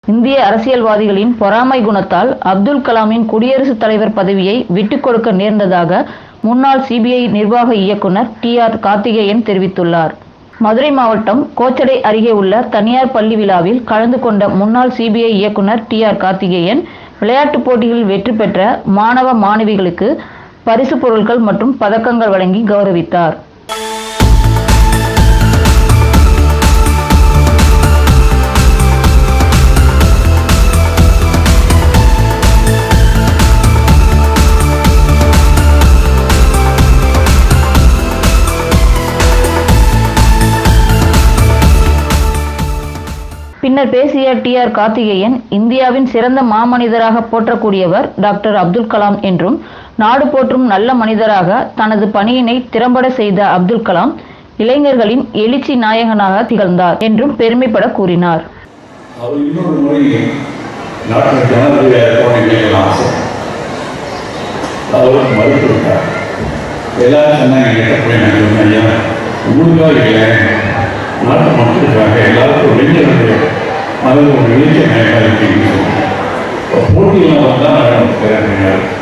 இந்திய அரசியல்வாதிகளின் பொறாமை குணத்தால் அப்துல் கலாமின் குடியரசுத் தலைவர் பதவியை விட்டுக் கொடுக்க நேர்ந்ததாக முன்னாள் சிபிஐ நிர்வாக இயக்குனர் டி ஆர் கார்த்திகேயன் தெரிவித்துள்ளார் மதுரை மாவட்டம் கோச்சடை அருகே உள்ள தனியார் பள்ளி விழாவில் கலந்து கொண்ட முன்னாள் சிபிஐ இயக்குனர் டி ஆர் கார்த்திகேயன் விளையாட்டுப் போட்டிகளில் வெற்றி பெற்ற மாணவ மாணவிகளுக்கு பரிசு பொருட்கள் மற்றும் பதக்கங்கள் வழங்கி கௌரவித்தார் பின்னர் பேசிய டி ஆர் கார்த்திகேயன் இந்தியாவின் சிறந்த மாமனிதராக போற்றக்கூடியவர் டாக்டர் அப்துல் கலாம் என்றும் நாடு போற்றும் நல்ல மனிதராக தனது பணியினை திறம்பட செய்த அப்துல் கலாம் இளைஞர்களின் எழுச்சி நாயகனாக திகழ்ந்தார் என்றும் பெருமைப்பட கூறினார் அவர் இன்னொரு முறை நாட்டு ஜனாதிபதி போனீங்க ஆசை அவர் மறுத்துவிட்டார் எல்லாரும் சொன்னாங்க என்கிட்ட போய் நான் சொன்னேன் ஐயா உங்களுக்காக இல்லை நாட்டு மக்களுக்காக எல்லாருக்கும் இளைஞர்களுடைய மனதில் ஒரு இளைஞர் நாயகா இருக்கீங்க போட்டியெல்லாம் வந்தால் நான்